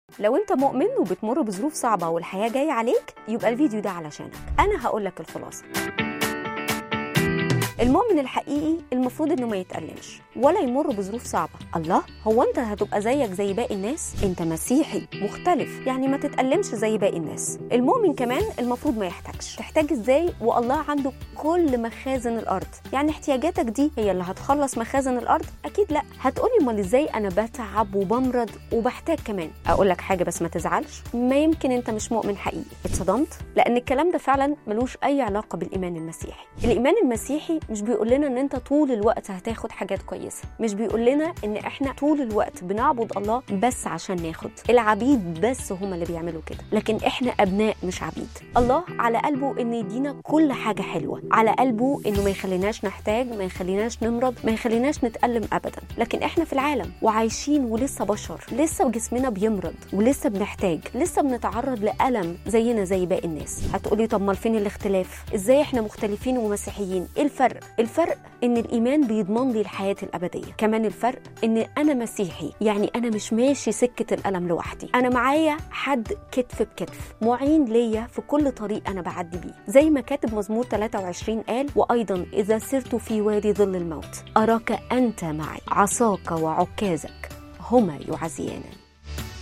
لو انت مؤمن وبتمر بظروف صعبه والحياه جايه عليك يبقى الفيديو ده علشانك انا هقول لك الخلاصه المؤمن الحقيقي المفروض انه ما يتألمش ولا يمر بظروف صعبة الله هو انت هتبقى زيك زي باقي الناس انت مسيحي مختلف يعني ما تتألمش زي باقي الناس المؤمن كمان المفروض ما يحتاجش تحتاج ازاي والله عنده كل مخازن الارض يعني احتياجاتك دي هي اللي هتخلص مخازن الارض اكيد لا هتقولي امال ازاي انا بتعب وبمرض وبحتاج كمان اقول لك حاجه بس ما تزعلش ما يمكن انت مش مؤمن حقيقي اتصدمت لان الكلام ده فعلا ملوش اي علاقه بالايمان المسيحي الايمان المسيحي مش بيقول لنا ان انت طول الوقت هتاخد حاجات كويسه مش بيقول لنا ان احنا طول الوقت بنعبد الله بس عشان ناخد العبيد بس هم اللي بيعملوا كده لكن احنا ابناء مش عبيد الله على قلبه ان يدينا كل حاجه حلوه على قلبه انه ما يخليناش نحتاج ما يخليناش نمرض ما يخليناش نتالم ابدا لكن احنا في العالم وعايشين ولسه بشر لسه جسمنا بيمرض ولسه بنحتاج لسه بنتعرض لالم زينا زي باقي الناس هتقولي طب ما فين الاختلاف ازاي احنا مختلفين ومسيحيين ايه الفرق الفرق ان الايمان بيضمن لي الحياه الابديه كمان الفرق ان انا مسيحي يعني انا مش ماشي سكه الالم لوحدي انا معايا حد كتف بكتف معين ليا في كل طريق انا بعدي بيه زي ما كاتب مزمور 23 قال وايضا اذا سرت في وادي ظل الموت اراك انت معي عصاك وعكازك هما يعزيانني